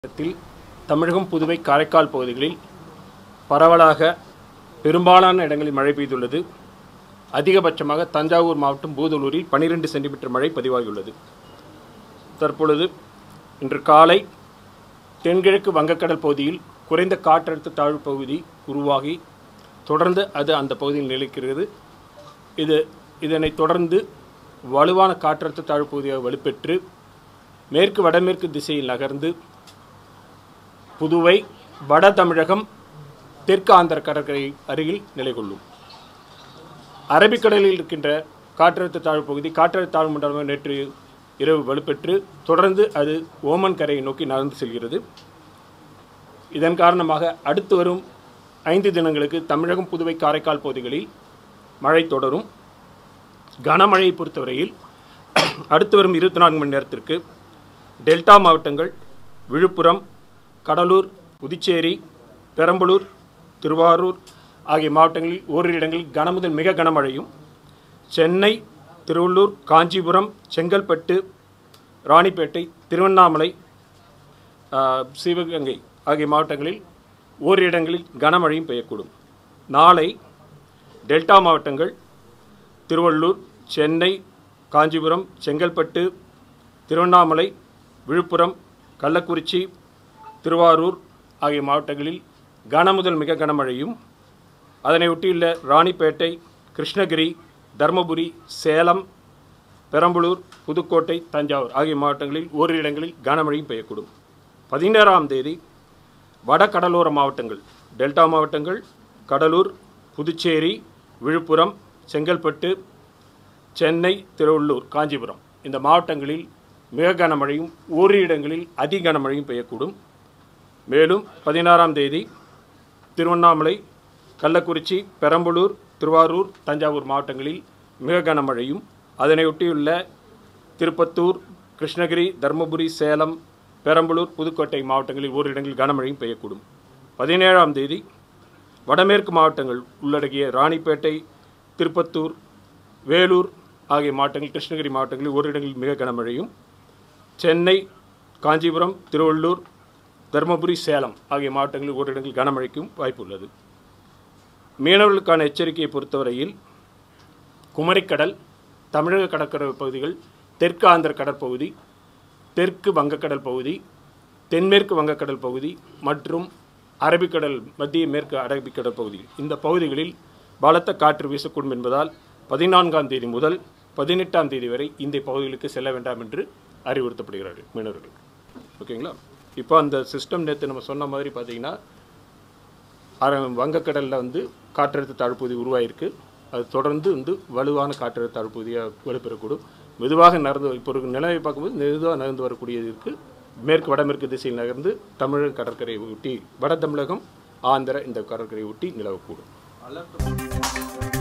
மாவட்டத்தில் தமிழகம் புதுவை காரைக்கால் பகுதிகளில் பரவலாக பெரும்பாலான இடங்களில் மழை பெய்துள்ளது அதிகபட்சமாக தஞ்சாவூர் மாவட்டம் பூதலூரில் 12 சென்டிமீட்டர் மழை பதிவாகியுள்ளது தற்பொழுது இன்று காலை தென்கிழக்கு வங்கக்கடல் பகுதியில் குறைந்த காற்றழுத்த தாழ்வு பகுதி உருவாகி தொடர்ந்து அது அந்த பகுதியில் நிலைக்கிறது இது இதனைத் தொடர்ந்து வலுவான காற்றழுத்த தாழ்வு பகுதியாக வலுப்பெற்று மேற்கு வடமேற்கு திசையில் நகர்ந்து புதுவை வட தமிழகம் தெற்கு ஆந்திர கடற்கரை அருகில் நிலை கொள்ளும் அரபிக்கடலில் இருக்கின்ற காற்றழுத்த தாழ்வு பகுதி காற்றழுத்த தாழ்வு மண்டலமாக நேற்று இரவு வலுப்பெற்று தொடர்ந்து அது ஓமன் கரையை நோக்கி நகர்ந்து செல்கிறது இதன் காரணமாக அடுத்து வரும் ஐந்து தினங்களுக்கு தமிழகம் புதுவை காரைக்கால் பகுதிகளில் மழை தொடரும் கனமழையை பொறுத்தவரையில் அடுத்து வரும் இருபத்தி நான்கு மணி நேரத்திற்கு டெல்டா மாவட்டங்கள் விழுப்புரம் கடலூர் புதுச்சேரி பெரம்பலூர் திருவாரூர் ஆகிய மாவட்டங்களில் ஓரிரு இடங்களில் கனமுதல் மிக கனமழையும் சென்னை திருவள்ளூர் காஞ்சிபுரம் செங்கல்பட்டு ராணிப்பேட்டை திருவண்ணாமலை ஆஹ், சிவகங்கை ஆகிய மாவட்டங்களில் ஓரிரு இடங்களில் கனமழையும் பெய்யக்கூடும் நாளை டெல்டா மாவட்டங்கள் திருவள்ளூர் சென்னை காஞ்சிபுரம் செங்கல்பட்டு திருவண்ணாமலை விழுப்புரம் கள்ளக்குறிச்சி திருவாரூர் ஆகிய மாவட்டங்களில் கனமுதல் மிக கனமழையும் அதனை ஒட்டியுள்ள ராணிப்பேட்டை கிருஷ்ணகிரி தருமபுரி சேலம் பெரம்பலூர் புதுக்கோட்டை தஞ்சாவூர் ஆகிய மாவட்டங்களில் ஓரிரு இடங்களில் கனமழையும் பெய்யக்கூடும் பதினேழாம் தேதி வட கடலோர மாவட்டங்கள் டெல்டா மாவட்டங்கள் கடலூர் புதுச்சேரி விழுப்புரம் செங்கல்பட்டு சென்னை திருவள்ளூர் காஞ்சிபுரம் இந்த மாவட்டங்களில் மிக கனமழையும் ஓரிரு இடங்களில் அதி கனமழையும் பெய்யக்கூடும் மேலும் பதினாறாம் தேதி திருவண்ணாமலை கள்ளக்குறிச்சி பெரம்பலூர் திருவாரூர் தஞ்சாவூர் மாவட்டங்களில் மிக கனமழையும் அதனையொட்டியுள்ள திருப்பத்தூர் கிருஷ்ணகிரி தருமபுரி சேலம் பெரம்பலூர் புதுக்கோட்டை மாவட்டங்களில் ஓரிரு இடங்களில் கனமழையும் பெய்யக்கூடும் பதினேழாம் தேதி வடமேற்கு மாவட்டங்கள் உள்ளடக்கிய ராணிப்பேட்டை திருப்பத்தூர் வேலூர் ஆகிய மாவட்டங்கள் கிருஷ்ணகிரி மாவட்டங்களில் ஓரிரு இடங்களில் மிக கனமழையும் சென்னை காஞ்சிபுரம் திருவள்ளூர் தருமபுரி சேலம் ஆகிய மாவட்டங்களில் ஓரிரு இடங்களில் கனமழைக்கும் வாய்ப்பு உள்ளது மீனவர்களுக்கான எச்சரிக்கையை பொறுத்தவரையில் குமரிக்கடல் தமிழக கடற்கரை பகுதிகள் தெற்கு ஆந்திர கடற்பகுதி தெற்கு வங்கக்கடல் பகுதி தென்மேற்கு வங்கக்கடல் பகுதி மற்றும் அரபிக்கடல் மத்திய மேற்கு அரபிக்கடல் பகுதி இந்த பகுதிகளில் பலத்த காற்று வீசக்கூடும் என்பதால் பதினான்காம் தேதி முதல் பதினெட்டாம் தேதி வரை இந்த பகுதிகளுக்கு செல்ல வேண்டாம் என்று அறிவுறுத்தப்படுகிறார்கள் மீனவர்கள் ஓகேங்களா இப்போ அந்த சிஸ்டம் நேற்று நம்ம சொன்ன மாதிரி பார்த்தீங்கன்னா அர- வங்கக்கடலில் வந்து காற்றழுத்த தாழ்வுப்பகுதி உருவாயிருக்கு அது தொடர்ந்து வந்து வலுவான காற்றழுத்த தாழ்வுப்பகுதியாக வலுப்பெறக்கூடும் மெதுவாக நகர்ந்து இப்போ ஒரு நிலையை பார்க்கும்போது மெதுவாக நகர்ந்து வரக்கூடியது இருக்குது மேற்கு வடமேற்கு திசையில் நகர்ந்து தமிழக கடற்கரையை ஒட்டி வட தமிழகம் ஆந்திர இந்த கடற்கரையை ஒட்டி நிலவக்கூடும்